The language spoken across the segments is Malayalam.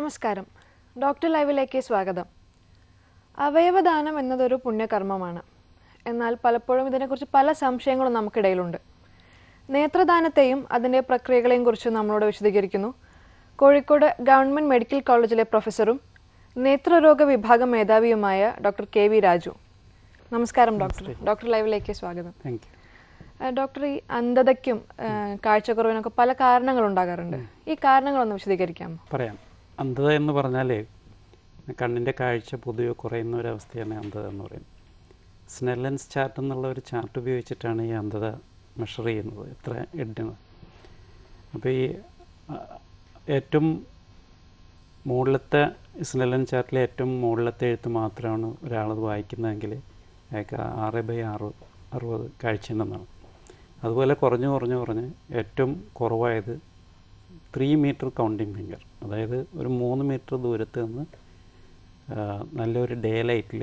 നമസ്കാരം ഡോക്ടർ ലൈവിലേക്ക് സ്വാഗതം അവയവദാനം എന്നതൊരു പുണ്യകർമ്മമാണ് എന്നാൽ പലപ്പോഴും ഇതിനെക്കുറിച്ച് പല സംശയങ്ങളും നമുക്കിടയിലുണ്ട് നേത്രദാനത്തെയും അതിൻ്റെ പ്രക്രിയകളെയും കുറിച്ച് നമ്മളോട് വിശദീകരിക്കുന്നു കോഴിക്കോട് ഗവൺമെൻറ് മെഡിക്കൽ കോളേജിലെ പ്രൊഫസറും നേത്രരോഗ വിഭാഗം മേധാവിയുമായ ഡോക്ടർ കെ വി രാജു നമസ്കാരം ഡോക്ടർ ഡോക്ടർ ലൈവിലേക്ക് സ്വാഗതം താങ്ക് യു ആ, ഡോക്ടർ ഈ അന്ധതയ്ക്കും ആ, കാഴ്ചക്കുറവിനൊക്കെ പല കാരണങ്ങളുണ്ടാകാറുണ്ട് ഈ കാരണങ്ങളൊന്ന് വിശദീകരിക്കാമോ പറയാം അന്ധത എന്ന് പറഞ്ഞാൽ കണ്ണിൻ്റെ കാഴ്ച പൊതുവെ കുറയുന്ന ഒരവസ്ഥയാണ് അന്ധത എന്ന് പറയുന്നത് സ്നെല്ലൻസ് ചാർട്ട് എന്നുള്ള ഒരു ചാർട്ട് ഉപയോഗിച്ചിട്ടാണ് ഈ അന്ധത മെഷർ ചെയ്യുന്നത് എത്ര എഡിന് അപ്പോൾ ഈ ആ, ഏറ്റവും മുകളിലത്തെ സ്നെല്ലൻ ചാർട്ടിലെ ഏറ്റവും മുകളിലത്തെ എഴുത്ത് മാത്രമാണ് ഒരാളത് വായിക്കുന്നതെങ്കിൽ അയാൾക്ക് ആറ് ബൈ ആറ് അറുപത് കാഴ്ചയുണ്ടെന്നാണ് അതുപോലെ കുറഞ്ഞു കുറഞ്ഞു കുറഞ്ഞ് ഏറ്റവും കുറവായത് ത്രീ മീറ്റർ കൗണ്ടിങ് ഫിംഗർ അതായത് ഒരു മൂന്ന് മീറ്റർ ദൂരത്ത് നിന്ന് ആ, നല്ലൊരു ഡേ ലൈറ്റിൽ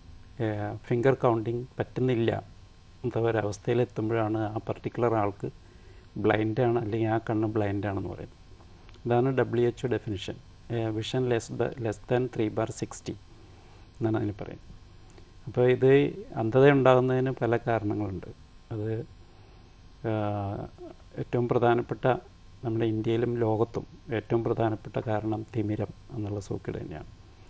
ഫിംഗർ കൗണ്ടിങ് പറ്റുന്നില്ല എന്ന ഒരവസ്ഥയിൽ എത്തുമ്പോഴാണ് ആ പർട്ടിക്കുലർ ആൾക്ക് ബ്ലൈൻഡാണ് അല്ലെങ്കിൽ ആ കണ്ണ് ബ്ലൈൻഡാണെന്ന് പറയുന്നത് ഇതാണ് W H definition vision less less than three bar sixty എന്നാണ് അതിന് പറയുന്നത് അപ്പോൾ ഇത് അന്ധത ഉണ്ടാകുന്നതിന് പല കാരണങ്ങളുണ്ട് അത് ആ, ഏറ്റവും പ്രധാനപ്പെട്ട നമ്മുടെ ഇന്ത്യയിലും ലോകത്തും ഏറ്റവും പ്രധാനപ്പെട്ട കാരണം തിമിരം എന്നുള്ള സൂക്കേട് തന്നെയാണ്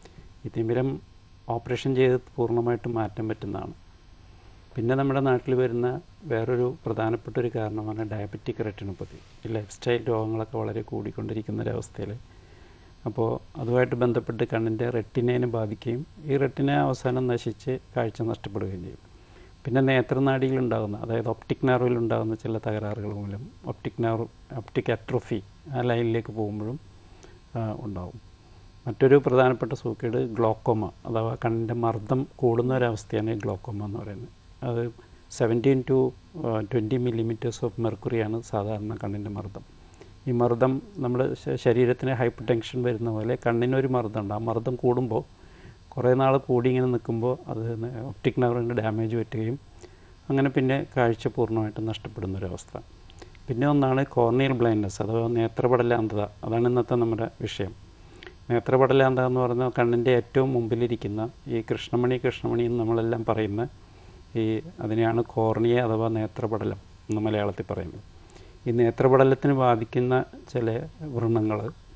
ഈ തിമിരം ഓപ്പറേഷൻ ചെയ്ത് പൂർണ്ണമായിട്ടും മാറ്റാൻ പറ്റുന്നതാണ് പിന്നെ നമ്മുടെ നാട്ടിൽ വരുന്ന വേറൊരു പ്രധാനപ്പെട്ട ഒരു കാരണമാണ് ഡയബറ്റിക് റെറ്റിനോപ്പതി ഈ ലൈഫ് സ്റ്റൈൽ രോഗങ്ങളൊക്കെ വളരെ കൂടിക്കൊണ്ടിരിക്കുന്ന ഒരവസ്ഥയിൽ അപ്പോൾ അതുമായിട്ട് ബന്ധപ്പെട്ട് കണ്ണിൻ്റെ റെറ്റിനേനെ ബാധിക്കുകയും ഈ റെറ്റിന അവസാനം നശിച്ച് കാഴ്ച നഷ്ടപ്പെടുകയും ചെയ്യും പിന്നെ നേത്രനാടിയിലുണ്ടാകുന്ന അതായത് ഒപ്റ്റിക് നെർവിലുണ്ടാകുന്ന ചില തകരാറുകൾ മൂലം ഒപ്റ്റിക് നെർവ് ഒപ്റ്റിക് അട്രോഫി ആ ലൈനിലേക്ക് പോകുമ്പോഴും ആ, ഉണ്ടാവും മറ്റൊരു പ്രധാനപ്പെട്ട സൂക്കേട് ഗ്ലോക്കോമ അഥവാ കണ്ണിൻ്റെ മർദ്ദം കൂടുന്ന ഒരവസ്ഥയാണ് ഈ ഗ്ലോക്കോമ എന്ന് പറയുന്നത് അത് seventeen to twenty millimetres of മെർക്കുറിയാണ് സാധാരണ കണ്ണിൻ്റെ മർദ്ദം ഈ മർദ്ദം നമ്മുടെ ശ- ശരീരത്തിന് ഹൈപ്പർ ടെൻഷൻ വരുന്ന പോലെ കണ്ണിനൊരു മർദ്ദമുണ്ട് ആ മർദ്ദം കൂടുമ്പോൾ കുറേ നാൾ കൂടി ഇങ്ങനെ നിൽക്കുമ്പോൾ അത് ഒപ്റ്റിക് നെർവിന് ഡാമേജ് പറ്റുകയും അങ്ങനെ പിന്നെ കാഴ്ച പൂർണ്ണമായിട്ടും നഷ്ടപ്പെടുന്ന ഒരവസ്ഥ പിന്നെ ഒന്നാണ് കോർണിയൽ ബ്ലൈൻഡ്നെസ് അഥവാ നേത്രപടലാന്ധത അതാണ് ഇന്നത്തെ നമ്മുടെ വിഷയം നേത്രപടലാന്ധത എന്ന് പറഞ്ഞാൽ കണ്ണിൻ്റെ ഏറ്റവും മുമ്പിലിരിക്കുന്ന ഈ കൃഷ്ണമണി കൃഷ്ണമണി എന്ന് നമ്മളെല്ലാം പറയുന്ന ഈ അതിനെയാണ് കോർണിയ അഥവാ നേത്രപടലം എന്ന് മലയാളത്തിൽ പറയുന്നത് ഈ നേത്രപടലത്തിന് ബാധിക്കുന്ന ചില വ്രണങ്ങൾ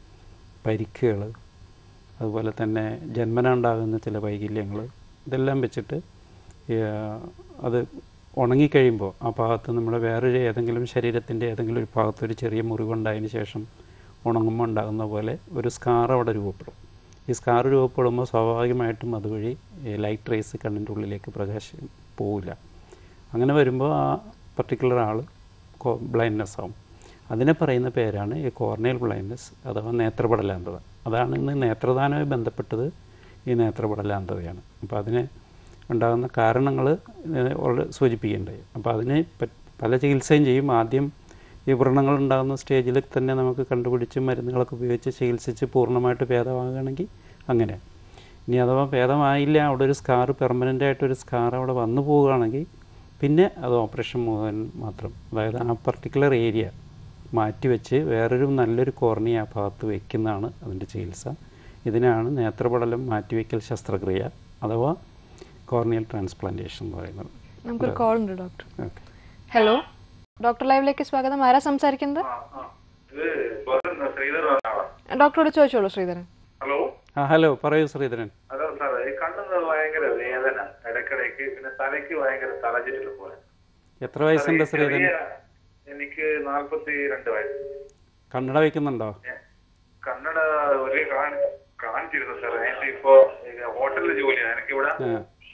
പരിക്കുകൾ അതുപോലെ തന്നെ ജന്മന ഉണ്ടാകുന്ന ചില വൈകല്യങ്ങൾ ഇതെല്ലാം വെച്ചിട്ട് ഈ, ആ, അത് ഉണങ്ങിക്കഴിയുമ്പോൾ ആ ഭാഗത്ത് നമ്മുടെ വേറൊരു ഏതെങ്കിലും ശരീരത്തിൻ്റെ ഏതെങ്കിലും ഒരു ഭാഗത്ത് ഒരു ചെറിയ മുറിവുണ്ടായതിന് ശേഷം ഉണങ്ങുമ്പോൾ ഉണ്ടാകുന്ന പോലെ ഒരു സ്കാർ അവിടെ രൂപപ്പെടും ഈ സ്കാർ രൂപപ്പെടുമ്പോൾ സ്വാഭാവികമായിട്ടും അതുവഴി ലൈറ്റ് റേസ് കണ്ണിൻ്റെ ഉള്ളിലേക്ക് പ്രകാശം പോവില്ല അങ്ങനെ വരുമ്പോൾ ആ പർട്ടിക്കുലർ ആൾ ബ്ലൈൻഡ്നെസ് ആവും അതിനെ പറയുന്ന പേരാണ് ഈ കോർണിയൽ ബ്ലൈൻഡ്നെസ് അഥവാ നേത്രപടലാന്ധത അതാണ് ഇന്ന് നേത്രദാനവുമായി ബന്ധപ്പെട്ടത് ഈ നേത്രപടലാന്ധതയാണ് അപ്പോൾ അതിന് ഉണ്ടാകുന്ന കാരണങ്ങൾ സൂചിപ്പിക്കേണ്ടായി അപ്പോൾ അതിന് പ- പല ചികിത്സയും ചെയ്യും ആദ്യം ഈ വ്രണങ്ങൾ ഉണ്ടാകുന്ന സ്റ്റേജിൽ തന്നെ നമുക്ക് കണ്ടുപിടിച്ച് മരുന്നുകളൊക്കെ ഉപയോഗിച്ച് ചികിത്സിച്ച് പൂർണ്ണമായിട്ട് ഭേദമാകുകയാണെങ്കിൽ അങ്ങനെ ഇനി അഥവാ ഭേദമായില്ല അവിടെ ഒരു സ്കാർ പെർമനൻ്റ് ആയിട്ടൊരു സ്കാർ അവിടെ വന്നു പോവുകയാണെങ്കിൽ പിന്നെ അത് ഓപ്പറേഷൻ മുഖേന മാത്രം അതായത് ആ പർട്ടിക്കുലർ ഏരിയ മാറ്റിവെച്ച് വേറൊരു നല്ലൊരു കോർണിയ ആ ഭാഗത്ത് വയ്ക്കുന്നതാണ് അതിൻ്റെ ചികിത്സ ഇതിനാണ് നേത്രപടലം മാറ്റിവെക്കൽ ശസ്ത്രക്രിയ അഥവാ കോർണിയൽ ട്രാൻസ്പ്ലാന്റേഷൻ എന്ന് പറയുന്നത് നമുക്കൊരു കോൾ ഉണ്ട് ഡോക്ടർ ഓക്കെ ഹലോ ഡോക്ടർ ലൈവിലേക്ക് സ്വാഗതം ആരാ സംസാരിക്കുന്നത് ഇത് സ്വതന്ത്ര ശ്രീധർ എന്ന ആളാ ഡോക്ടറോട് ചോദിച്ചോളൂ ശ്രീധരൻ ഹലോ ആ ഹലോ പറയൂ ശ്രീധരൻ ഹലോ സാറേ ഈ കണ്ണിന് ഭയങ്കര വേദന ഇടയ്ക്കിടയ്ക്ക് പിന്നെ തലയ്ക്ക് ഭയങ്കര തലചുറ്റൽ പോലെ എത്ര വയസ്സുണ്ട് ഈ ശ്രീധരൻ ചെറിയ- എനിക്ക് നാല്പത്തി രണ്ട് വയസ്സ് കണ്ണട വയ്ക്കുന്നുണ്ടോ ഞാൻ കന്നഡ ഒരു കാണി കാണിച്ചിരുന്നു സാർ എനിക്ക് ഇപ്പോ ഹോട്ടലിൽ ജോലിയാണ് എനിക്കിവിടെ ആ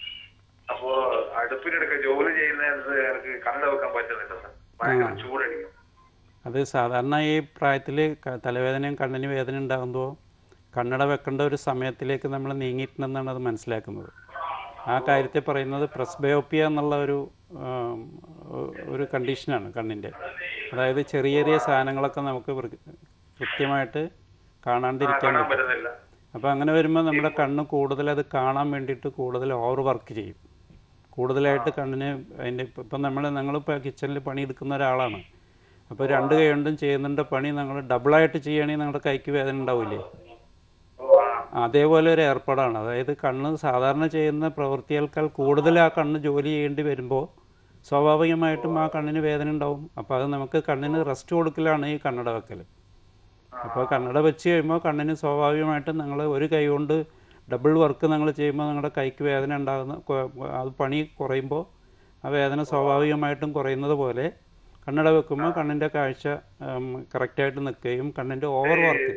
അപ്പോ അടുപ്പിനടുക്ക ജോലി ചെയ്യുന്ന എനിക്ക് കന്നഡ വെക്കാൻ പറ്റുന്നില്ല സാർ ഭയങ്കര ചൂടടിക്കും അത് സാധാരണ ഈ പ്രായത്തിൽ തലവേദനയും കണ്ണിന് വേദന ഉണ്ടാകുമ്പോൾ കണ്ണട വെക്കേണ്ട ഒരു സമയത്തിലേക്ക് നമ്മൾ നീങ്ങിയിട്ടുണ്ടെന്നാണ് അത് മനസ്സിലാക്കുന്നത് ആ കാര്യത്തെ പറയുന്നത് പ്രസ്ബയോപ്പിയ എന്നുള്ള ഒരു ആം, ഒ- ഒരു കണ്ടീഷനാണ് കണ്ണിൻ്റെ അതായത് ചെറിയ ചെറിയ സാധനങ്ങളൊക്കെ നമുക്ക് വൃ- കൃത്യമായിട്ട് കാണാണ്ടിരിക്കാൻ കാണാൻ പറ്റും പറ്റുന്നില്ല അപ്പോൾ അങ്ങനെ വരുമ്പോൾ നമ്മുടെ കണ്ണ് കൂടുതൽ അത് കാണാൻ വേണ്ടിയിട്ട് കൂടുതൽ ഓവർ വർക്ക് ചെയ്യും കൂടുതലായിട്ട് കണ്ണിന് അതിൻ്റെ ഇപ്പം നമ്മൾ ഞങ്ങളിപ്പോൾ കിച്ചണിൽ പണിയെടുക്കുന്ന ഒരാളാണ് അപ്പോൾ രണ്ട് കൈ കൊണ്ടും ചെയ്യുന്നുണ്ട് പണി നിങ്ങൾ ഡബിളായിട്ട് ചെയ്യുകയാണെങ്കിൽ നിങ്ങളുടെ കൈക്ക് വേദന ഉണ്ടാവില്ലേ അതേപോലെ ഒരു ഏർപ്പാടാണ് അതായത് കണ്ണ് സാധാരണ ചെയ്യുന്ന പ്രവൃത്തിയേക്കാൾ കൂടുതൽ ആ കണ്ണ് ജോലി ചെയ്യേണ്ടി വരുമ്പോൾ സ്വാഭാവികമായിട്ടും ആ കണ്ണിന് വേദന ഉണ്ടാവും അപ്പോൾ അത് നമുക്ക് കണ്ണിന് റെസ്റ്റ് കൊടുക്കലാണ് ഈ കണ്ണട വെക്കൽ അപ്പോൾ കണ്ണട വെച്ച് കഴിയുമ്പോൾ കണ്ണിന് സ്വാഭാവികമായിട്ടും നിങ്ങൾ ഒരു കൈ കൊണ്ട് ഡബിൾ വർക്ക് നിങ്ങൾ ചെയ്യുമ്പോൾ നിങ്ങളുടെ കൈക്ക് വേദന ഉണ്ടാകുന്ന കൊ- അത് പണി കുറയുമ്പോൾ ആ വേദന സ്വാഭാവികമായിട്ടും കുറയുന്നത് പോലെ കണ്ണട വെക്കുമ്പോൾ കണ്ണിൻ്റെ കാഴ്ച കറക്റ്റായിട്ട് നിൽക്കുകയും കണ്ണിൻ്റെ ഓവർ വർക്ക്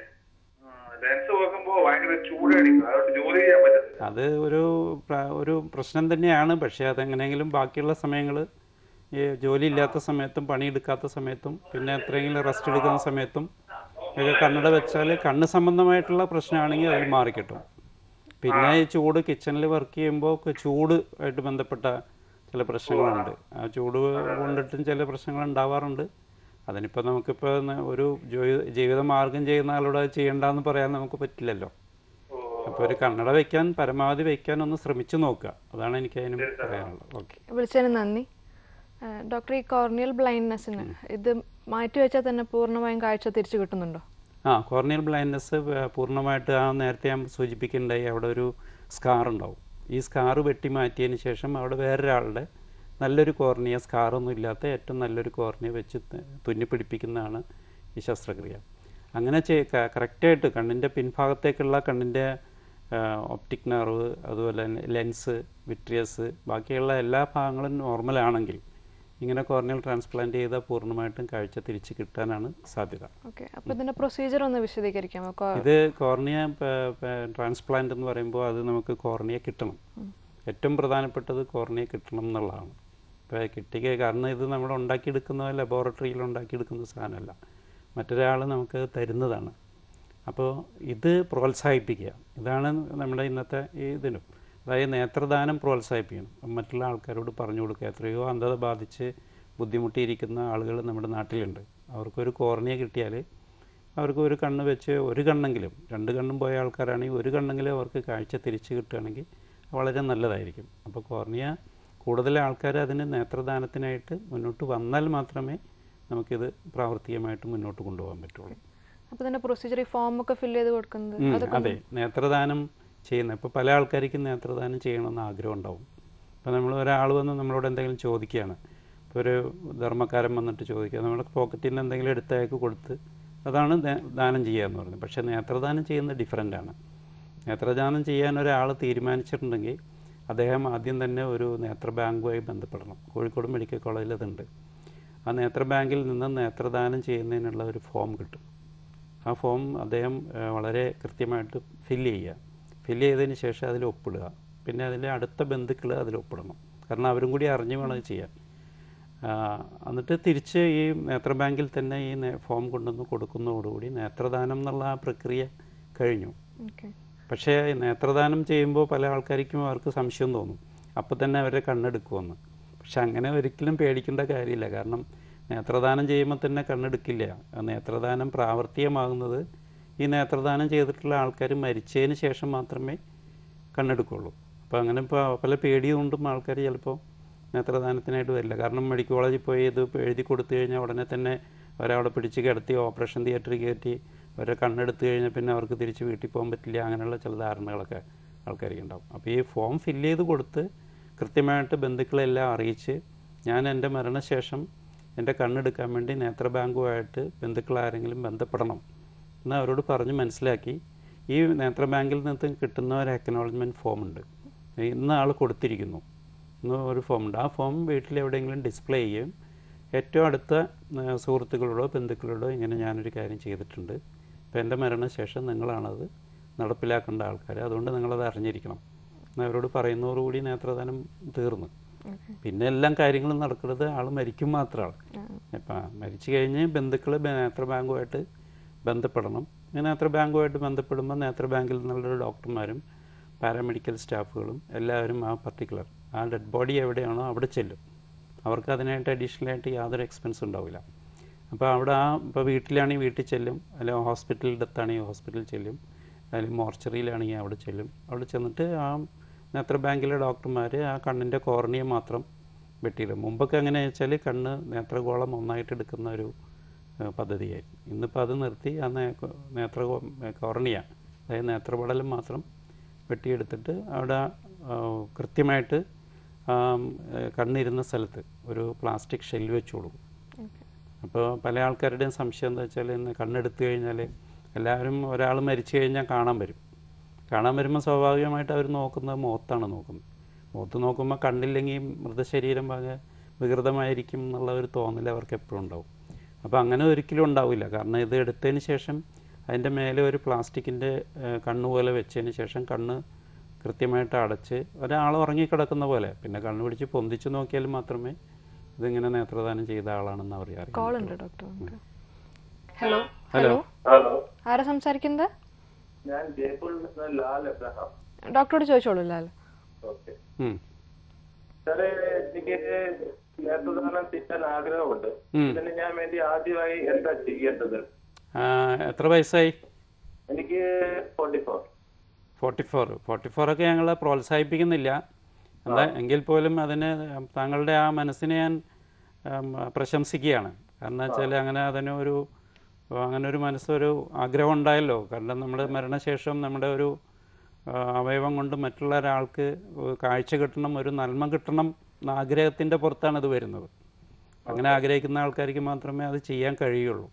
ലെൻസ് വെക്കുമ്പോ ഭയങ്കര ചൂടടിക്കും അതുകൊണ്ട് ജോലി ചെയ്യാൻ പറ്റുന്നില്ല അത് ഒരു പ്ര- ഒരു പ്രശ്നം തന്നെയാണ് പക്ഷേ അതെങ്ങനെയെങ്കിലും ബാക്കിയുള്ള സമയങ്ങൾ ഈ ജോലി ഇല്ലാത്ത സമയത്തും പണിയെടുക്കാത്ത സമയത്തും പിന്നെ എത്രയെങ്കിലും റെസ്റ്റ് എടുക്കുന്ന സമയത്തും ഒക്കെ കണ്ണട വെച്ചാൽ കണ്ണ് സംബന്ധമായിട്ടുള്ള പ്രശ്നമാണെങ്കിൽ അതിൽ മാറിക്കിട്ടും പിന്നെ ഈ ചൂട് കിച്ചണിൽ വർക്ക് ചെയ്യുമ്പോൾ ചൂട് ആയിട്ട് ബന്ധപ്പെട്ട ചില പ്രശ്നങ്ങളുണ്ട് ആ ചൂട് കൊണ്ടിട്ടും ചില പ്രശ്നങ്ങൾ ഉണ്ടാവാറുണ്ട് അതിനിപ്പോൾ നമുക്കിപ്പോൾ ന- ഒരു ജോയി- ജീവിത മാർഗം ചെയ്യുന്ന ആളോട് അത് ചെയ്യണ്ടെന്ന് പറയാൻ നമുക്ക് പറ്റില്ലല്ലോ അപ്പോൾ ഒരു കണ്ണട വെക്കാൻ പരമാവധി വെക്കാൻ ഒന്ന് ശ്രമിച്ചു നോക്കുക അതാണ് എനിക്ക് അതിനും പറയാനുള്ളത് ഓക്കെ വിളിച്ചതിന് നന്ദി ആ, ഡോക്ടർ ഈ കോർണിയൽ ബ്ലൈൻഡ്നെസ്സിന് ഇത് മാറ്റിവെച്ചാൽ തന്നെ പൂർണ്ണമായും കാഴ്ച തിരിച്ചു കിട്ടുന്നുണ്ടോ ആ കോർണിയൽ ബ്ലൈൻഡ്നെസ് പൂർണ്ണമായിട്ട് ആ നേരത്തെ ഞാൻ സൂചിപ്പിക്കുന്നുണ്ടായി അവിടെ ഒരു സ്കാർ ഉണ്ടാവും ഈ സ്കാർ വെട്ടി മാറ്റിയതിന് ശേഷം അവിടെ വേറൊരാളുടെ നല്ലൊരു കോർണിയ സ്കാറൊന്നും ഇല്ലാത്ത ഏറ്റവും നല്ലൊരു കോർണിയ വെച്ച് ത- തുന്നി പിടിപ്പിക്കുന്നതാണ് ഈ ശസ്ത്രക്രിയ അങ്ങനെ ചെയ് കറക്റ്റായിട്ട് കണ്ണിൻ്റെ പിൻഭാഗത്തേക്കുള്ള കണ്ണിൻ്റെ ഒപ്റ്റിക് നെർവ് അതുപോലെ തന്നെ ലെൻസ് വിട്രിയസ് ബാക്കിയുള്ള എല്ലാ ഭാഗങ്ങളും നോർമലാണെങ്കിൽ ഇങ്ങനെ കോർണിയൽ ട്രാൻസ്പ്ലാന്റ് ചെയ്താൽ പൂർണ്ണമായിട്ടും കാഴ്ച തിരിച്ച് കിട്ടാനാണ് സാധ്യത ഓക്കെ അപ്പോൾ ഇതിന്റെ പ്രൊസീജിയർ ഒന്ന് വിശദീകരിക്കാമോ കോ- ഇത് കോർണിയ ട്രാൻസ്പ്ലാന്റ് എന്ന് പറയുമ്പോൾ അത് നമുക്ക് കോർണിയ കിട്ടണം ഏറ്റവും പ്രധാനപ്പെട്ടത് കോർണിയ കിട്ടണം എന്നുള്ളതാണ് ഇപ്പോൾ കിട്ടിയ കാരണം ഇത് നമ്മൾ ഉണ്ടാക്കിയെടുക്കുന്ന ലബോറട്ടറിയിൽ ഉണ്ടാക്കിയെടുക്കുന്ന സാധനമല്ല മറ്റൊരാൾ നമുക്ക് തരുന്നതാണ് അപ്പോൾ ഇത് പ്രോത്സാഹിപ്പിക്കുക ഇതാണ് നമ്മുടെ ഇന്നത്തെ ഈ ഇതിനും അതായത് നേത്രദാനം പ്രോത്സാഹിപ്പിക്കണം മറ്റുള്ള ആൾക്കാരോട് പറഞ്ഞു കൊടുക്കുക എത്രയോ അന്ധത ബാധിച്ച് ബുദ്ധിമുട്ടിയിരിക്കുന്ന ആളുകൾ നമ്മുടെ നാട്ടിലുണ്ട് അവർക്കൊരു കോർണിയ കിട്ടിയാൽ അവർക്ക് ഒരു കണ്ണ് വെച്ച് ഒരു കണ്ണെങ്കിലും രണ്ട് കണ്ണും പോയ ആൾക്കാരാണെങ്കിൽ ഒരു കണ്ണെങ്കിലും അവർക്ക് കാഴ്ച തിരിച്ചു കിട്ടുകയാണെങ്കിൽ വളരെ നല്ലതായിരിക്കും അപ്പോൾ കോർണിയ കൂടുതൽ ആൾക്കാർ അതിന് നേത്രദാനത്തിനായിട്ട് മുന്നോട്ട് വന്നാൽ മാത്രമേ നമുക്കിത് പ്രാവർത്തികമായിട്ട് മുന്നോട്ട് കൊണ്ടുപോകാൻ പറ്റുള്ളൂ അപ്പോൾ ഇതിന്റെ പ്രൊസീജിയർ ഈ ഫോം ഒക്കെ ഫില്ല് ചെയ്ത് കൊടുക്കുന്നത് ഉം, അതൊക്കെ അതെ നേത്രദാനം ചെയ്യുന്ന ഇപ്പോൾ പല ആൾക്കാർക്കും നേത്രദാനം ചെയ്യണമെന്ന് ആഗ്രഹം ഉണ്ടാവും ഇപ്പോൾ നമ്മൾ ഒരാൾ വന്ന് നമ്മളോട് എന്തെങ്കിലും ചോദിക്കുകയാണ് ഇപ്പോൾ ഒരു ധർമ്മക്കാരൻ വന്നിട്ട് ചോദിക്കുക നമ്മുടെ പോക്കറ്റിൽ നിന്ന് എന്തെങ്കിലും എടുത്തയക്ക് കൊടുത്ത് അതാണ് ദേ- ദാനം ചെയ്യുക എന്ന് പറയുന്നത് പക്ഷേ നേത്രദാനം ചെയ്യുന്നത് ഡിഫറൻ്റ് ആണ് നേത്രദാനം ചെയ്യാൻ ഒരാൾ തീരുമാനിച്ചിട്ടുണ്ടെങ്കിൽ അദ്ദേഹം ആദ്യം തന്നെ ഒരു നേത്ര ബാങ്കുമായി ബന്ധപ്പെടണം കോഴിക്കോട് മെഡിക്കൽ കോളേജിൽ അതുണ്ട് ആ നേത്ര ബാങ്കിൽ നിന്ന് നേത്രദാനം ചെയ്യുന്നതിനുള്ള ഒരു ഫോം കിട്ടും ആ ഫോം അദ്ദേഹം ആ, വളരെ കൃത്യമായിട്ട് ഫില്ല് ചെയ്യുക ഫില്ല് ചെയ്തതിന് ശേഷം അതിൽ ഒപ്പിടുക പിന്നെ അതിൻ്റെ അടുത്ത ബന്ധുക്കൾ അതിൽ ഒപ്പിടണം കാരണം അവരും കൂടി അറിഞ്ഞു വേണം ഇത് ചെയ്യാൻ ആ, എന്നിട്ട് തിരിച്ച് ഈ നേത്ര ബാങ്കിൽ തന്നെ ഈ നേ- ഫോം കൊണ്ടുവന്ന് കൊടുക്കുന്നതോടുകൂടി നേത്രദാനം എന്നുള്ള ആ പ്രക്രിയ കഴിഞ്ഞു ഓക്കെ പക്ഷേ നേത്രദാനം ചെയ്യുമ്പോൾ പല ആൾക്കാർക്കും അവർക്ക് സംശയം തോന്നും അപ്പോൾ തന്നെ അവരെ കണ്ണെടുക്കുമെന്ന് പക്ഷെ അങ്ങനെ ഒരിക്കലും പേടിക്കേണ്ട കാര്യമില്ല കാരണം നേത്രദാനം ചെയ്യുമ്പോൾ തന്നെ കണ്ണെടുക്കില്ല ആ നേത്രദാനം പ്രാവർത്തികമാകുന്നത് ഈ നേത്രദാനം ചെയ്തിട്ടുള്ള ആൾക്കാർ മരിച്ചതിന് ശേഷം മാത്രമേ കണ്ണെടുക്കുള്ളൂ അപ്പോൾ അങ്ങനെ ഇപ്പോൾ പല പേടി കൊണ്ടും ആൾക്കാർ ചിലപ്പോൾ നേത്രദാനത്തിനായിട്ട് വരില്ല കാരണം മെഡിക്കൽ കോളേജിൽ പോയി ഇത് എഴുതി കൊടുത്തു കഴിഞ്ഞാൽ ഉടനെ തന്നെ അവരവിടെ പിടിച്ച് കിടത്തി ഓപ്പറേഷൻ തിയേറ്ററിൽ കയറ്റി അവരെ കണ്ണെടുത്ത് കഴിഞ്ഞാൽ പിന്നെ അവർക്ക് തിരിച്ച് വീട്ടിൽ പോകാൻ പറ്റില്ല അങ്ങനെയുള്ള ചില ധാരണകളൊക്കെ ആൾക്കാർക്ക് ഉണ്ടാവും അപ്പോൾ ഈ ഫോം ഫില്ല് ചെയ്ത് കൊടുത്ത് കൃത്യമായിട്ട് ബന്ധുക്കളെല്ലാം അറിയിച്ച് ഞാൻ എൻ്റെ മരണശേഷം എൻ്റെ കണ്ണെടുക്കാൻ വേണ്ടി നേത്ര ബാങ്കുമായിട്ട് ബന്ധുക്കൾ ആരെങ്കിലും ബന്ധപ്പെടണം എന്ന് അവരോട് പറഞ്ഞ് മനസ്സിലാക്കി ഈ നേത്ര ബാങ്കിൽ നിന്ന് കിട്ടുന്ന ഒരു അക്നോളജ്മെൻറ്റ് ഫോം ഉണ്ട് ഇന്ന് ആൾ കൊടുത്തിരിക്കുന്നു എന്ന് ഒരു ഫോം ഉണ്ട് ആ ഫോം വീട്ടിൽ എവിടെയെങ്കിലും ഡിസ്പ്ലേ ചെയ്യും ഏറ്റവും അടുത്ത ആ, സുഹൃത്തുക്കളോടോ ബന്ധുക്കളോടോ ഇങ്ങനെ ഞാനൊരു കാര്യം ചെയ്തിട്ടുണ്ട് അപ്പോൾ എൻ്റെ മരണശേഷം നിങ്ങളാണത് നടപ്പിലാക്കേണ്ട ആൾക്കാർ അതുകൊണ്ട് നിങ്ങളത് അറിഞ്ഞിരിക്കണം എന്ന് അവരോട് പറയുന്നതോടുകൂടി നേത്രദാനം തീർന്നു പിന്നെ എല്ലാം കാര്യങ്ങളും നടക്കുന്നത് ആൾ മരിക്കും മാത്രമാണ് ഇപ്പം മരിച്ചു കഴിഞ്ഞ് ബന്ധുക്കൾ നേത്ര ബാങ്കുമായിട്ട് ബന്ധപ്പെടണം ഈ നേത്ര ബാങ്കുമായിട്ട് ബന്ധപ്പെടുമ്പോൾ നേത്ര ബാങ്കിൽ നിന്നുള്ള ഡോക്ടർമാരും പാരാമെഡിക്കൽ സ്റ്റാഫുകളും എല്ലാവരും ആ പർട്ടിക്കുലർ ആ ഡെഡ് ബോഡി എവിടെയാണോ അവിടെ ചെല്ലും അവർക്ക് അതിനായിട്ട് അഡീഷണൽ ആയിട്ട് യാതൊരു എക്സ്പെൻസ് ഉണ്ടാവില്ല അപ്പോൾ അവിടെ ആ ഇപ്പോൾ വീട്ടിലാണെങ്കിൽ വീട്ടിൽ ചെല്ലും അല്ലെങ്കിൽ ഹോസ്പിറ്റലിൻ്റെ അടുത്താണെങ്കിൽ ഹോസ്പിറ്റലിൽ ചെല്ലും അല്ലെങ്കിൽ മോർച്ചറിയിലാണെങ്കിൽ അവിടെ ചെല്ലും അവിടെ ചെന്നിട്ട് ആ നേത്ര ബാങ്കിലെ ഡോക്ടർമാർ ആ കണ്ണിൻ്റെ കോർണിയ മാത്രം വെട്ടിയിടും മുമ്പൊക്കെ എങ്ങനെ വെച്ചാൽ കണ്ണ് നേത്രഗോളം ഒന്നായിട്ട് എടുക്കുന്ന ഒരു ഏഹ്, പദ്ധതിയായിരുന്നു ഇന്നിപ്പോൾ അത് നിർത്തി ആ നേ- നേത്ര കോർണിയ അതായത് നേത്രപടലം മാത്രം വെട്ടിയെടുത്തിട്ട് അവിടെ ആ, കൃത്യമായിട്ട് ആ, ഏഹ് കണ്ണിരുന്ന സ്ഥലത്ത് ഒരു പ്ലാസ്റ്റിക് ഷെൽ വെച്ച് കൊടുക്കും അപ്പോൾ പല ആൾക്കാരുടെയും സംശയം എന്താ വെച്ചാൽ ഇന്ന് കണ്ണെടുത്തു കഴിഞ്ഞാൽ എല്ലാവരും ഒരാൾ മരിച്ചു കഴിഞ്ഞാൽ കാണാൻ വരും കാണാൻ വരുമ്പോൾ സ്വാഭാവികമായിട്ട് അവർ നോക്കുന്നത് മുഖത്താണ് നോക്കുന്നത് മുഖത്ത് നോക്കുമ്പോൾ കണ്ണില്ലെങ്കിൽ മൃതശരീരം ആകെ വികൃതമായിരിക്കും എന്നുള്ള ഒരു തോന്നൽ അവർക്ക് എപ്പോഴും ഉണ്ടാവും അപ്പോൾ അങ്ങനെ ഒരിക്കലും ഉണ്ടാവില്ല കാരണം ഇത് എടുത്തതിന് ശേഷം അതിൻ്റെ മേലെ ഒരു പ്ലാസ്റ്റിക്കിൻ്റെ കണ്ണ് പോലെ വെച്ചതിന് ശേഷം കണ്ണ് കൃത്യമായിട്ട് അടച്ച് ഒരാൾ ഉറങ്ങിക്കിടക്കുന്ന പോലെ പിന്നെ കണ്ണ് പിടിച്ച് പൊന്തിച്ച് നോക്കിയാൽ മാത്രമേ ഇതിങ്ങനെ നേത്രദാനം ചെയ്ത ആളാണെന്ന് അവർ അറിയാം കോൾ ഉണ്ട് ഡോക്ടർ നമുക്ക് ഹലോ ഹലോ. ഹലോ ഹലോ ആരാ സംസാരിക്കുന്നത് ഞാൻ ജയ്പൂരിൽ നിന്ന് ലാൽ എബ്രഹാം ഡോക്ടറോട് ചോദിച്ചോളൂ ലാൽ ഓക്കെ ഉം. സാറേ എനിക്ക് നേത്രദാനം ചെയ്യാൻ ആഗ്രഹമുണ്ട് ഉം. ഇതിന് ഞാൻ വേണ്ടി ആദ്യമായി എന്താ ചെയ്യേണ്ടത് ആ, എത്ര വയസ്സായി എനിക്ക് forty four forty four forty ഫോറൊക്കെ ഞങ്ങൾ പ്രോത്സാഹിപ്പിക്കുന്നില്ല എന്താ എങ്കിൽ പോലും അതിന് താങ്കളുടെ ആ മനസ്സിനെ ഞാൻ ഉം, പ്രശംസിക്കുകയാണ് കാരണം വെച്ചാൽ അങ്ങനെ അതിന് ഒരു അങ്ങനെ ഒരു മനസ്സൊരു ആഗ്രഹം ഉണ്ടായല്ലോ കാരണം നമ്മുടെ മരണശേഷം നമ്മുടെ ഒരു ആ, അവയവം കൊണ്ട് മറ്റുള്ള ഒരാൾക്ക് കാഴ്ച കിട്ടണം ഒരു നന്മ കിട്ടണം എന്ന ആഗ്രഹത്തിൻ്റെ പുറത്താണ് ഇത് വരുന്നത് അങ്ങനെ ആഗ്രഹിക്കുന്ന ആൾക്കാർക്ക് മാത്രമേ അത് ചെയ്യാൻ കഴിയുള്ളൂ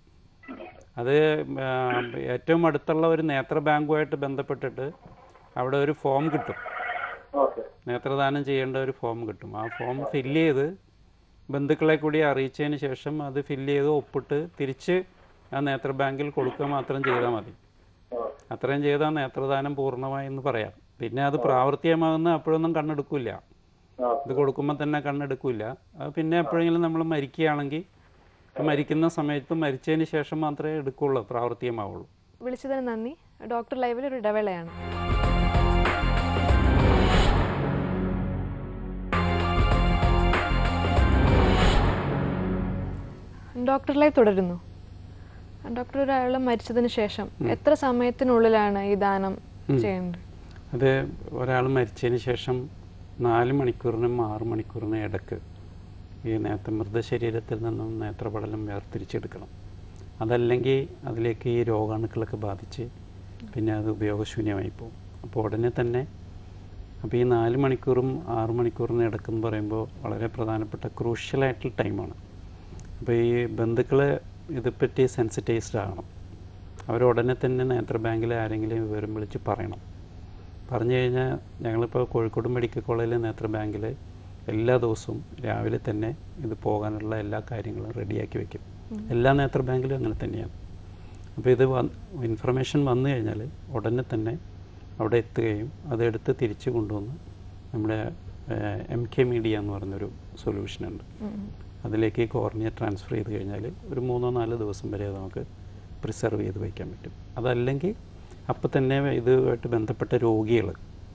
അത് ആ, ഏറ്റവും അടുത്തുള്ള ഒരു നേത്ര ബാങ്കുമായിട്ട് ബന്ധപ്പെട്ടിട്ട് അവിടെ ഒരു ഫോം കിട്ടും ഓക്കെ നേത്രദാനം ചെയ്യേണ്ട ഒരു ഫോം കിട്ടും ആ ഫോം ഫില്ല് ചെയ്ത് ബന്ധുക്കളെ കൂടി അറിയിച്ചതിന് ശേഷം അത് ഫില്ല് ചെയ്ത് ഒപ്പിട്ട് തിരിച്ച് ആ നേത്ര ബാങ്കിൽ കൊടുക്കുക മാത്രം ചെയ്താൽ മതി അത്രയും ചെയ്താൽ നേത്രദാനം പൂർണ്ണമായി എന്ന് പറയാം പിന്നെ അത് പ്രാവർത്തികമാകുന്ന അപ്പോഴൊന്നും കണ്ണെടുക്കില്ല ഇത് കൊടുക്കുമ്പോൾ തന്നെ കണ്ണെടുക്കില്ല അത് പിന്നെ എപ്പോഴെങ്കിലും നമ്മൾ മരിക്കുകയാണെങ്കിൽ മരിക്കുന്ന സമയത്ത് മരിച്ചതിന് ശേഷം മാത്രമേ എടുക്കുള്ളൂ പ്രാവർത്തികമാവുള്ളൂ വിളിച്ചതിന് നന്ദി ഡോക്ടർ ലൈവിൽ ഒരു ഇടവേളയാണ് ഡോക്ടർ ലൈവ് തുടരുന്നു ഡോക്ടർ ഒരാൾ മരിച്ചതിന് ശേഷം എത്ര സമയത്തിനുള്ളിലാണ് ഈ ദാനം ചെയ്യേണ്ടത് അത് ഒരാൾ മരിച്ചതിന് ശേഷം നാല് മണിക്കൂറിനും ആറ് മണിക്കൂറിനും ഇടക്ക് ഈ നേത്ര മൃതശരീരത്തിൽ നിന്നും നേത്രപടലം വേർതിരിച്ചെടുക്കണം അതല്ലെങ്കിൽ അതിലേക്ക് ഈ രോഗാണുക്കളൊക്കെ ബാധിച്ച് പിന്നെ അത് ഉപയോഗശൂന്യമായി പോകും അപ്പോൾ ഉടനെ തന്നെ അപ്പോൾ ഈ നാല് മണിക്കൂറും ആറ് മണിക്കൂറിനും ഇടക്കെന്ന് പറയുമ്പോൾ വളരെ പ്രധാനപ്പെട്ട ക്രൂഷ്യലായിട്ടുള്ള ടൈമാണ് അപ്പോൾ ഈ ബന്ധുക്കൾ ഇതെപ്പറ്റി സെൻസിറ്റൈസ്ഡ് ആകണം അവർ ഉടനെ തന്നെ നേത്ര ബാങ്കിലെ ആരെങ്കിലും വിവരം വിളിച്ച് പറയണം പറഞ്ഞു കഴിഞ്ഞാൽ ഞങ്ങളിപ്പോൾ കോഴിക്കോട് മെഡിക്കൽ കോളേജിലെ നേത്ര ബാങ്കിൽ എല്ലാ ദിവസവും രാവിലെ തന്നെ ഇത് പോകാനുള്ള എല്ലാ കാര്യങ്ങളും റെഡിയാക്കി വെക്കും എല്ലാ നേത്ര ബാങ്കിലും അങ്ങനെ തന്നെയാണ് അപ്പോൾ ഇത് വന്ന് ഇൻഫർമേഷൻ വന്നു കഴിഞ്ഞാൽ ഉടനെ തന്നെ അവിടെ എത്തുകയും അതെടുത്ത് തിരിച്ചു കൊണ്ടുവന്ന് നമ്മുടെ എം കെ മീഡിയ എന്ന് പറഞ്ഞൊരു സൊല്യൂഷനുണ്ട് അതിലേക്ക് കോർണിയ ട്രാൻസ്ഫർ ചെയ്ത് കഴിഞ്ഞാൽ ഒരു മൂന്നോ നാലോ ദിവസം വരെ അത് നമുക്ക് പ്രിസർവ് ചെയ്ത് വയ്ക്കാൻ പറ്റും അതല്ലെങ്കിൽ അപ്പം തന്നെ ഇതുമായിട്ട് ബന്ധപ്പെട്ട രോഗികൾ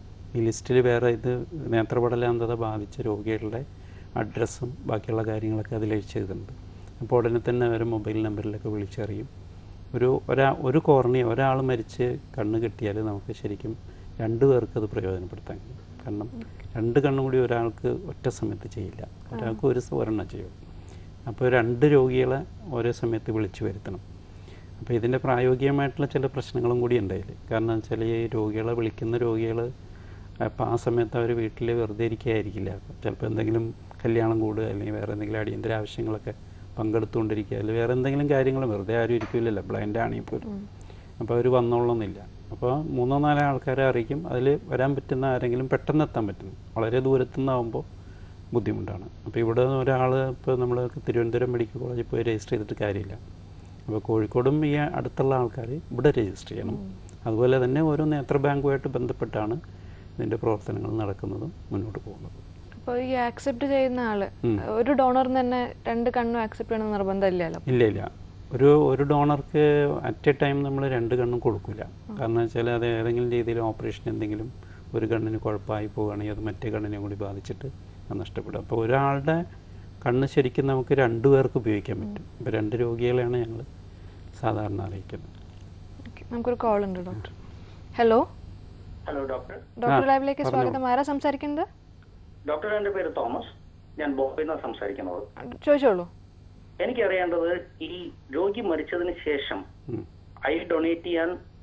ഈ ലിസ്റ്റിൽ വേറെ ഇത് നേത്രപടലാന്തത ബാധിച്ച രോഗികളുടെ അഡ്രസ്സും ബാക്കിയുള്ള കാര്യങ്ങളൊക്കെ അതിൽ എഴുതി ചെയ്തിട്ടുണ്ട് അപ്പോൾ ഉടനെ തന്നെ അവരെ മൊബൈൽ നമ്പറിലൊക്കെ വിളിച്ചറിയും ഒരു ഒരാ ഒരു കോർണിയ ഒരാൾ മരിച്ച് കണ്ണ് കിട്ടിയാൽ നമുക്ക് ശരിക്കും രണ്ട് പേർക്ക് അത് പ്രയോജനപ്പെടുത്താൻ കഴിയും കാരണം രണ്ട് കണ്ണും കൂടി ഒരാൾക്ക് ഒറ്റ സമയത്ത് ചെയ്യില്ല ഒരാൾക്ക് ഒരു സ- ഒരെണ്ണം ചെയ്യും അപ്പോൾ രണ്ട് രോഗികളെ ഒരേ സമയത്ത് വിളിച്ചു വരുത്തണം അപ്പോൾ ഇതിൻ്റെ പ്രായോഗികമായിട്ടുള്ള ചില പ്രശ്നങ്ങളും കൂടി ഉണ്ട് അതിൽ കാരണം വെച്ചാൽ ഈ രോഗികളെ വിളിക്കുന്ന രോഗികൾ അപ്പോൾ ആ സമയത്ത് അവർ വീട്ടിൽ വെറുതെ ഇരിക്കുകയായിരിക്കില്ല ചിലപ്പോൾ എന്തെങ്കിലും കല്യാണം കൂടുക അല്ലെങ്കിൽ വേറെ എന്തെങ്കിലും അടിയന്തര ആവശ്യങ്ങളൊക്കെ പങ്കെടുത്തുകൊണ്ടിരിക്കുക അല്ലെങ്കിൽ വേറെ എന്തെങ്കിലും കാര്യങ്ങൾ വെറുതെ ആരും ഇരിക്കില്ലല്ലോ ബ്ലൈൻഡ് ആണെങ്കിൽ പോലും അപ്പോൾ അവർ വന്നോളണമെന്നില്ല അപ്പോൾ മൂന്നോ നാലോ ആൾക്കാരെ അറിയിക്കും അതിൽ വരാൻ പറ്റുന്ന ആരെങ്കിലും പെട്ടെന്ന് എത്താൻ പറ്റും വളരെ ദൂരത്തു നിന്നാകുമ്പോൾ ബുദ്ധിമുട്ടാണ് അപ്പോൾ ഇവിടെ ഒരാൾ ഇപ്പോൾ നമ്മൾ തിരുവനന്തപുരം മെഡിക്കൽ കോളേജിൽ പോയി രജിസ്റ്റർ ചെയ്തിട്ട് കാര്യമില്ല അപ്പോൾ കോഴിക്കോടും ഈ അടുത്തുള്ള ആൾക്കാർ ഇവിടെ രജിസ്റ്റർ ചെയ്യണം അതുപോലെ തന്നെ ഓരോ നേത്ര ബാങ്കുമായിട്ട് ബന്ധപ്പെട്ടാണ് ഇതിൻ്റെ പ്രവർത്തനങ്ങൾ നടക്കുന്നതും മുന്നോട്ട് പോകുന്നത് അപ്പോൾ ഈ ആക്സെപ്റ്റ് ചെയ്യുന്ന ആള് ഉം. ഒരു ഡോണറിന് തന്നെ രണ്ട് കണ്ണും ആക്സെപ്റ്റ് ചെയ്യണമെന്ന് നിർബന്ധമില്ലല്ലോ ഇല്ല ഇല്ല ഒരു ഒരു ഡോണർക്ക് അറ്റ് എ ടൈം നമ്മൾ രണ്ട് കണ്ണും കൊടുക്കില്ല കാരണം വെച്ചാൽ അത് ഏതെങ്കിലും രീതിയിൽ ഓപ്പറേഷൻ എന്തെങ്കിലും ഒരു കണ്ണിന് കുഴപ്പമായി പോവുകയാണെങ്കിൽ അത് മറ്റേ കണ്ണിനെ കൂടി ബാധിച്ചിട്ട് അത് നഷ്ടപ്പെടും അപ്പോൾ ഒരാളുടെ കണ്ണ് ശരിക്കും നമുക്ക് രണ്ടു പേർക്ക് ഉപയോഗിക്കാൻ പറ്റും ഇപ്പോൾ രണ്ട് രോഗികളെയാണ് ഞങ്ങൾ സാധാരണ അറിയിക്കുന്നത് Okay, നമുക്കൊരു കോൾ ഉണ്ട് doctor hello hello doctor doctor ആ, ലൈവിലേക്ക് പറഞ്ഞോളൂ. സ്വാഗതം ആരാ സംസാരിക്കുന്നത് ഡോക്ടർ എൻ്റെ പേര് തോമസ് ഞാൻ ബോംബെയിൽ നിന്നാണ് സംസാരിക്കുന്നത് ചോദിച്ചോളൂ എനിക്കറിയേണ്ടത് ഈ രോഗി മരിച്ചതിന് ശേഷം ഉം. ഐ ഡൊണേറ്റ് ചെയ്യാൻ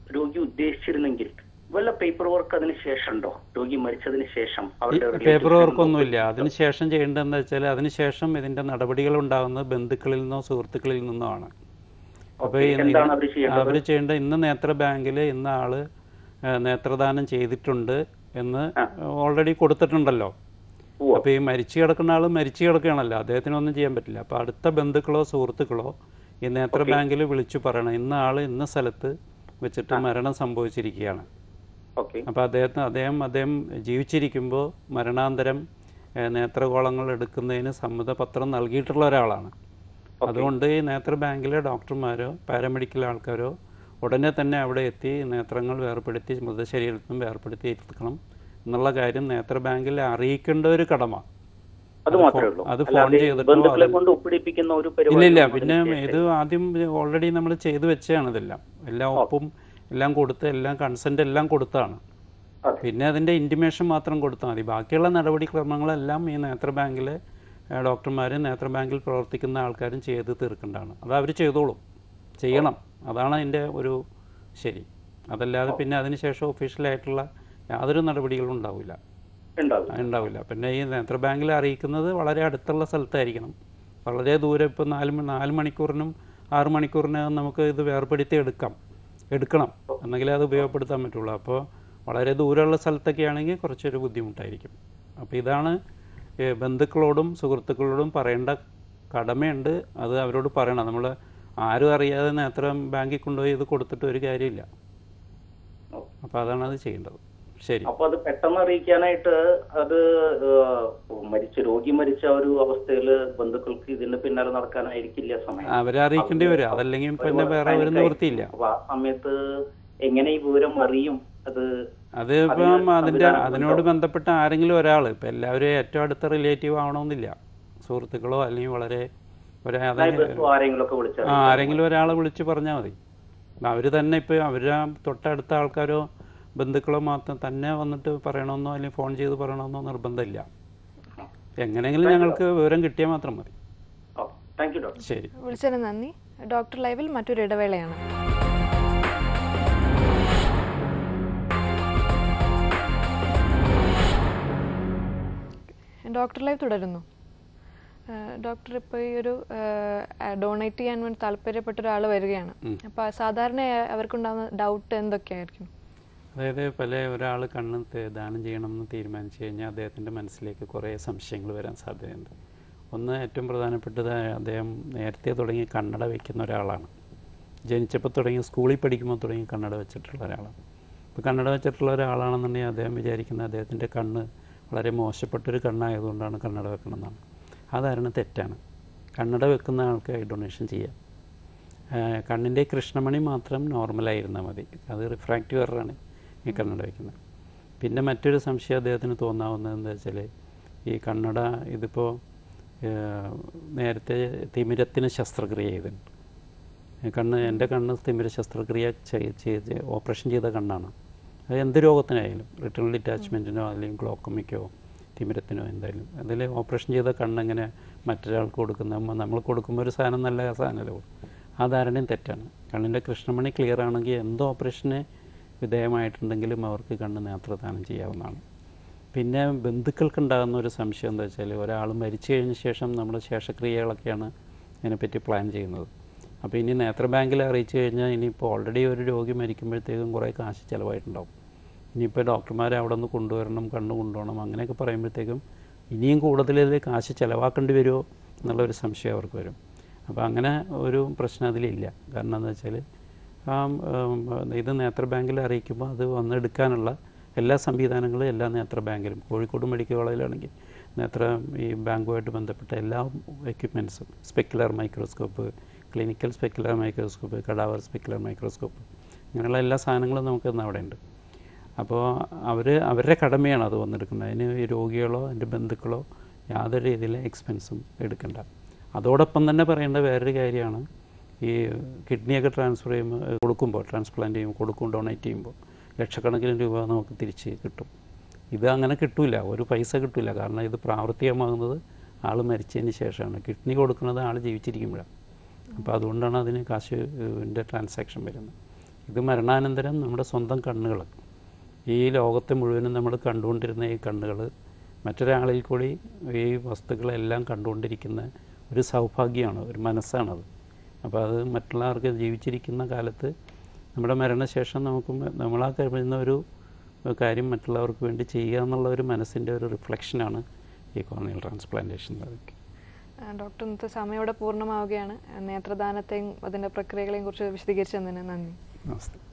രോഗി ഉദ്ദേശിച്ചിരുന്നെങ്കിൽ വല്ല പേപ്പർ വർക്ക് അതിന് ശേഷം ഉണ്ടോ രോഗി മരിച്ചതിന് ശേഷം അവരുടെ പേപ്പർ relatives വർക്കൊന്നുമില്ല അതിനുശേഷം ചെയ്യേണ്ടതെന്ന് വെച്ചാൽ അതിനുശേഷം ഇതിന്റെ നടപടികൾ ഉണ്ടാകുന്നത് ബന്ധുക്കളിൽ നിന്നോ സുഹൃത്തുക്കളിൽ നിന്നോ ആണ് അപ്പോൾ Okay, എന്താണ് അവര് ചെയ്യേണ്ടത്? അവർ ചെയ്യേണ്ട ഇന്ന് നേത്ര ബാങ്കിൽ ഇന്ന ആള് ആ, നേത്രദാനം ചെയ്തിട്ടുണ്ട് എന്ന് ഓൾറെഡി കൊടുത്തിട്ടുണ്ടല്ലോ ഉവ്വ. അപ്പോൾ ഈ മരിച്ചു കിടക്കുന്ന ആൾ മരിച്ചു കിടക്കുകയാണല്ലോ അദ്ദേഹത്തിനൊന്നും ചെയ്യാൻ പറ്റില്ല അപ്പോൾ അടുത്ത ബന്ധുക്കളോ സുഹൃത്തുക്കളോ ഈ നേത്ര ബാങ്കിൽ വിളിച്ചു പറയണം ഇന്ന ആൾ ഇന്ന സ്ഥലത്ത് വെച്ചിട്ട് മരണം സംഭവിച്ചിരിക്കുകയാണ് ഓക്കെ അപ്പോൾ അദ്ദേഹത്തിന് അദ്ദേഹം അദ്ദേഹം ജീവിച്ചിരിക്കുമ്പോൾ മരണാന്തരം ഏഹ്, നേത്രഗോളങ്ങൾ എടുക്കുന്നതിന് സമ്മതപത്രം നൽകിയിട്ടുള്ള ഒരാളാണ് അതുകൊണ്ട് ഈ നേത്ര ബാങ്കിലെ ഡോക്ടർമാരോ പാരാമെഡിക്കൽ ആൾക്കാരോ ഉടനെ തന്നെ അവിടെ എത്തി നേത്രങ്ങൾ വേർപെടുത്തി മൃതശരീരത്തിൽ നിന്നും വേർപെടുത്തി എടുക്കണം എന്നുള്ള കാര്യം നേത്ര ബാങ്കിൽ അറിയിക്കേണ്ട ഒരു കടമ അത് മാത്രമേ ഉള്ളൂ അത് ഫോൺ അല്ലാതെ ചെയ്തിട്ടോ ബന്ധുക്കളെ അത് കൊണ്ട് ഒപ്പിടിപ്പിക്കുന്ന ഒരു ഇല്ലില്ല പരിപാടി പിന്നെ ഇത് ആദ്യം ഓൾറെഡി നമ്മൾ ചെയ്തു വെച്ചതാണ് ഇതെല്ലാം എല്ലാം ഒപ്പും എല്ലാം കൊടുത്ത് എല്ലാം കൺസെന്റ് എല്ലാം കൊടുത്താണ് അതെ. പിന്നെ അതിന്റെ ഇന്റിമേഷൻ മാത്രം കൊടുത്താൽ മതി ബാക്കിയുള്ള നടപടിക്രമങ്ങളെല്ലാം ഈ നേത്ര ബാങ്കിലെ ഡോക്ടർമാരും നേത്ര ബാങ്കിൽ പ്രവർത്തിക്കുന്ന ആൾക്കാരും ചെയ്ത് തീർക്കേണ്ടതാണ് അത് അവർ ചെയ്തോളും ചെയ്യണം അതാണ് അതിൻ്റെ ഒരു ശരി അതല്ലാതെ പിന്നെ അതിനുശേഷം ഒഫീഷ്യലായിട്ടുള്ള യാതൊരു നടപടികളും ഉണ്ടാവില്ല ഉണ്ടാകും ഉണ്ടാവില്ല പിന്നെ ഈ നേത്ര ബാങ്കിൽ അറിയിക്കുന്നത് വളരെ അടുത്തുള്ള സ്ഥലത്തായിരിക്കണം വളരെ ദൂരെ ഇപ്പോൾ നാല് മ- നാല് മണിക്കൂറിനും ആറ് മണിക്കൂറിനകം നമുക്ക് ഇത് വേർപെടുത്തി എടുക്കാം എടുക്കണം എന്നെങ്കിലേ അത് ഉപയോഗപ്പെടുത്താൻ പറ്റുള്ളൂ അപ്പോൾ വളരെ ദൂരമുള്ള സ്ഥലത്തൊക്കെ ആണെങ്കിൽ കുറച്ചൊരു ബുദ്ധിമുട്ടായിരിക്കും അപ്പോൾ ഇതാണ് ഏ, ബന്ധുക്കളോടും സുഹൃത്തുക്കളോടും പറയേണ്ട കടമയുണ്ട് അത് അവരോട് പറയണം നമ്മൾ ആരും അറിയാതെ നേത്ര ബാങ്കിൽ കൊണ്ടുപോയി ഇത് കൊടുത്തിട്ട് ഒരു കാര്യമില്ല അപ്പോൾ അതാണ് അത് ചെയ്യേണ്ടത് ശരി അപ്പൊ അത് പെട്ടെന്ന് അറിയിക്കാനായിട്ട് അത് ഏഹ്, മരിച്ച രോഗി മരിച്ച ഒരു അവസ്ഥയിൽ ബന്ധുക്കൾക്ക് ഇതിന്റെ പിന്നാലെ നടക്കാനായിരിക്കില്ല സമയം അവരെ അറിയിക്കേണ്ടി വരും അതല്ലെങ്കിൽ പിന്നെ വേറെ ഒരു നിവൃത്തിയില്ല അപ്പൊ ആ സമയത്ത് എങ്ങനെ ഈ വിവരം അറിയും അത് അത് ഇപ്പം അതിന്റെ അതിനോട് ബന്ധപ്പെട്ട ആരെങ്കിലും ഒരാൾ ഇപ്പം എല്ലാവരും ഏറ്റവും അടുത്ത റിലേറ്റീവ് ആവണമെന്നില്ല സുഹൃത്തുക്കളോ അല്ലെങ്കിൽ വളരെ ഒരു അതായത് ബന്ധു ആരെങ്കിലും ഒക്കെ വിളിച്ചാൽ ആ ആരെങ്കിലും ഒരാളെ വിളിച്ച് പറഞ്ഞാൽ മതി അവർ തന്നെ ഇപ്പോൾ അവരുടെ തൊട്ടടുത്ത ആൾക്കാരോ ബന്ധുക്കളോ മാത്രം തന്നെ വന്നിട്ട് പറയണമെന്നോ അല്ലെങ്കിൽ ഫോൺ ചെയ്ത് പറയണമെന്നോ നിർബന്ധമില്ല എങ്ങനെയെങ്കിലും ഞങ്ങൾക്ക് വിവരം കിട്ടിയാൽ മാത്രം മതി താങ്ക് യു ഡോക്ടർ ശരി വിളിച്ചതിന് നന്ദി ഡോക്ടർ ലൈവിൽ മറ്റൊരു ഇടവേളയാണ് ഡോക്ടർ ലൈവ് തുടരുന്നു ഏഹ് ഡോക്ടർ ഇപ്പോൾ ഈ ഒരു ഡൊണേറ്റ് ചെയ്യാൻ വേണ്ടി താല്പര്യപ്പെട്ട ഒരാൾ വരികയാണ് അപ്പോൾ സാധാരണ അവർക്കുണ്ടാകുന്ന ഡൗട്ട് എന്തൊക്കെയായിരിക്കും അതായത് പല ഒരാൾ കണ്ണ് ത- ദാനം ചെയ്യണമെന്ന് തീരുമാനിച്ചു കഴിഞ്ഞാൽ അദ്ദേഹത്തിൻ്റെ മനസ്സിലേക്ക് കുറേ സംശയങ്ങൾ വരാൻ സാധ്യതയുണ്ട് ഒന്ന് ഏറ്റവും പ്രധാനപ്പെട്ടത് അദ്ദേഹം നേരത്തെ തുടങ്ങി കണ്ണട വയ്ക്കുന്ന ഒരാളാണ് ജനിച്ചപ്പോൾ തുടങ്ങി സ്കൂളിൽ പഠിക്കുമ്പോൾ തുടങ്ങി കണ്ണട വെച്ചിട്ടുള്ള ഒരാളാണ് ഇപ്പോൾ കണ്ണട വെച്ചിട്ടുള്ള ഒരാളാണെന്നുണ്ടെങ്കിൽ അദ്ദേഹം വിചാരിക്കുന്ന അദ്ദേഹത്തിൻ്റെ കണ്ണ് വളരെ മോശപ്പെട്ടൊരു കണ്ണായതുകൊണ്ടാണ് കണ്ണട വെക്കണമെന്നാണ് ആ ധാരണ തെറ്റാണ് കണ്ണട വെക്കുന്ന ആൾക്ക് ഡൊണേഷൻ ചെയ്യാം കണ്ണിൻ്റെ കൃഷ്ണമണി മാത്രം നോർമലായിരുന്നാൽ മതി അത് റിഫ്രാക്റ്റീവ് എററാണ് ഈ കണ്ണട വയ്ക്കുന്നത് പിന്നെ മറ്റൊരു സംശയം അദ്ദേഹത്തിന് തോന്നാവുന്നത് എന്താ വെച്ചാൽ ഈ കണ്ണട ഇതിപ്പോൾ നേരത്തെ തിമിരത്തിന് ശസ്ത്രക്രിയ ചെയ്തിട്ടുണ്ട് ഈ കണ്ണ് എൻ്റെ കണ്ണ് തിമിര ശസ്ത്രക്രിയ ചെയ്- ചെയ്ത് ഓപ്പറേഷൻ ചെയ്ത കണ്ണാണ് അത് എന്ത് രോഗത്തിനായാലും റിട്ടേൺ ഡിറ്റാച്ച്മെൻറ്റിനോ അല്ലെങ്കിൽ ഗ്ലോക്കമിക്കോ തിമിരത്തിനോ എന്തായാലും അതിൽ ഓപ്പറേഷൻ ചെയ്ത കണ്ണെങ്ങനെ മറ്റൊരാൾക്ക് കൊടുക്കുന്ന നമ്മൾ കൊടുക്കുമ്പോൾ ഒരു സാധനം നല്ല സാധനമല്ലോ ആ ധാരണയും തെറ്റാണ് കണ്ണിൻ്റെ കൃഷ്ണമണി ക്ലിയർ ആണെങ്കിൽ എന്ത് ഓപ്പറേഷന് വിധേയമായിട്ടുണ്ടെങ്കിലും അവർക്ക് കണ്ണ് നേത്രദാനം ചെയ്യാവുന്നതാണ് പിന്നെ ബന്ധുക്കൾക്കുണ്ടാകുന്ന ഒരു സംശയം എന്താ വെച്ചാൽ ഒരാൾ മരിച്ചു കഴിഞ്ഞ ശേഷം നമ്മൾ ശേഷക്രിയകളൊക്കെയാണ് ഇതിനെപ്പറ്റി പ്ലാൻ ചെയ്യുന്നത് അപ്പോൾ ഇനി നേത്ര ബാങ്കിൽ അറിയിച്ചു കഴിഞ്ഞാൽ ഇനിയിപ്പോൾ ഓൾറെഡി ഒരു രോഗി മരിക്കുമ്പോഴത്തേക്കും കുറേ കാശ് ചിലവായിട്ടുണ്ടാവും ഇനിയിപ്പോൾ ഡോക്ടർമാരെ അവിടെ നിന്ന് കൊണ്ടുവരണം കണ്ണ് കൊണ്ടുപോകണം അങ്ങനെയൊക്കെ പറയുമ്പോഴത്തേക്കും ഇനിയും കൂടുതൽ ഇതിൽ കാശ് ചിലവാക്കേണ്ടി വരുമോ എന്നുള്ളൊരു സംശയം അവർക്ക് വരും അപ്പോൾ അങ്ങനെ ഒരു പ്രശ്നം അതിലില്ല കാരണം എന്താ വെച്ചാൽ ആ ഉം, ഇത് നേത്ര ബാങ്കിൽ അറിയിക്കുമ്പോൾ അത് വന്നെടുക്കാനുള്ള എല്ലാ സംവിധാനങ്ങളും എല്ലാ നേത്ര ബാങ്കിലും കോഴിക്കോട് മെഡിക്കൽ കോളേജിലാണെങ്കിൽ നേത്ര ഈ ബാങ്കുമായിട്ട് ബന്ധപ്പെട്ട എല്ലാ എക്യുപ്മെൻറ്റ്സും specular microscope clinical specular microscope cadaver specular microscope ഇങ്ങനെയുള്ള എല്ലാ സാധനങ്ങളും നമുക്ക് ഇന്ന് അവിടെ ഉണ്ട് അപ്പോൾ അവർ അവരുടെ കടമയാണ് അത് വന്നെടുക്കുന്നത് അതിന് ഈ രോഗികളോ എൻ്റെ ബന്ധുക്കളോ യാതൊരു രീതിയിലെ എക്സ്പെൻസും എടുക്കണ്ട അതോടൊപ്പം തന്നെ പറയേണ്ട വേറൊരു കാര്യമാണ് ഈ കിഡ്നിയൊക്കെ ട്രാൻസ്ഫർ ചെയ്യുമ്പോൾ കൊടുക്കുമ്പോൾ ട്രാൻസ്പ്ലാന്റ് ചെയ്യുമ്പോൾ കൊടുക്കും ഡൊണേറ്റ് ചെയ്യുമ്പോൾ ലക്ഷക്കണക്കിന് രൂപ നമുക്ക് തിരിച്ച് കിട്ടും ഇത് അങ്ങനെ കിട്ടില്ല ഒരു പൈസ കിട്ടില്ല കാരണം ഇത് പ്രാവർത്തികമാകുന്നത് ആൾ മരിച്ചതിന് ശേഷമാണ് കിഡ്നി കൊടുക്കുന്നത് ആൾ ജീവിച്ചിരിക്കുമ്പോഴാണ് അപ്പോൾ അതുകൊണ്ടാണ് അതിന് കാശിൻ്റെ ട്രാൻസാക്ഷൻ വരുന്നത് ഇത് മരണാനന്തരം നമ്മുടെ സ്വന്തം കണ്ണുകൾ ഈ ലോകത്തെ മുഴുവനും നമ്മൾ കണ്ടുകൊണ്ടിരുന്ന ഈ കണ്ണുകൾ മറ്റൊരാളിൽ കൂടി ഈ വസ്തുക്കളെല്ലാം കണ്ടുകൊണ്ടിരിക്കുന്ന ഒരു സൗഭാഗ്യമാണ് ഒരു മനസ്സാണത് അപ്പോൾ അത് മറ്റുള്ളവർക്ക് ജീവിച്ചിരിക്കുന്ന കാലത്ത് നമ്മുടെ മരണശേഷം നമുക്ക് മ- നമ്മളാ കഴിയുന്ന ഒരു കാര്യം മറ്റുള്ളവർക്ക് വേണ്ടി ചെയ്യുക എന്നുള്ള ഒരു മനസ്സിൻ്റെ ഒരു റിഫ്ലക്ഷനാണ് ഈ കോർണിയൽ ട്രാൻസ്പ്ലാന്റേഷൻ അതൊക്കെ ആ, ഡോക്ടർ ഇന്നത്തെ സമയം ഇവിടെ പൂർണ്ണമാവുകയാണ് നേത്രദാനത്തെയും അതിൻ്റെ പ്രക്രിയകളെയും കുറിച്ച് വിശദീകരിച്ചു തന്നതിന് നന്ദി നമസ്തേ